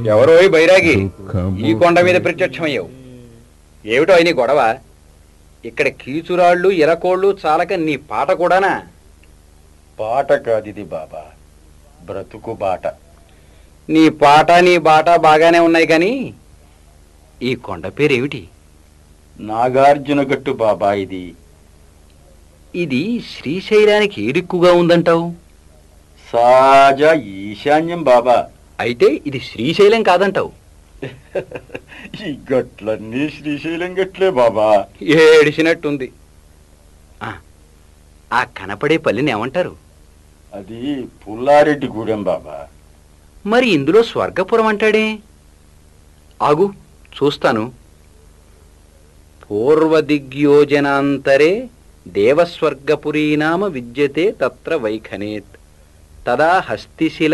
ఎవరో ఈ బైరాగి ఈ కొండ మీద ప్రత్యక్షమయ్యావు ఏమిటో అయిన గొడవ ఇక్కడ కీచురాళ్ళు ఇరకోళ్ళు చాలక నీ పాట కూడానా పాట కాదిది బాబా బ్రతుకు బాట నీ పాట నీ బాట బాగానే ఉన్నాయి కానీ ఈ కొండ పేరేమిటి నాగార్జున గట్టు బాబా ఇది ఇది శ్రీశైలానికి ఏడిక్కుగా ఉందంటావు సాజ ఈశాన్యం బాబా అయితే ఇది శ్రీశైలం కాదంటావు ఈ గట్లన్నీ శ్రీశైలం గట్లే బాబా ఏడిసినట్టుంది ఆ, ఆ కనపడే పల్లిని ఏమంటారు అది పుల్లారెడ్డి గూడెం బాబా మరి ఇందులో స్వర్గపురం అంటాడే ఆగు చూస్తాను పూర్వదిగ్యోజనాంతరే దేవస్వర్గపురీ నామ విద్యతే తత్ర వైఖనేత్ తదా హస్తిశిల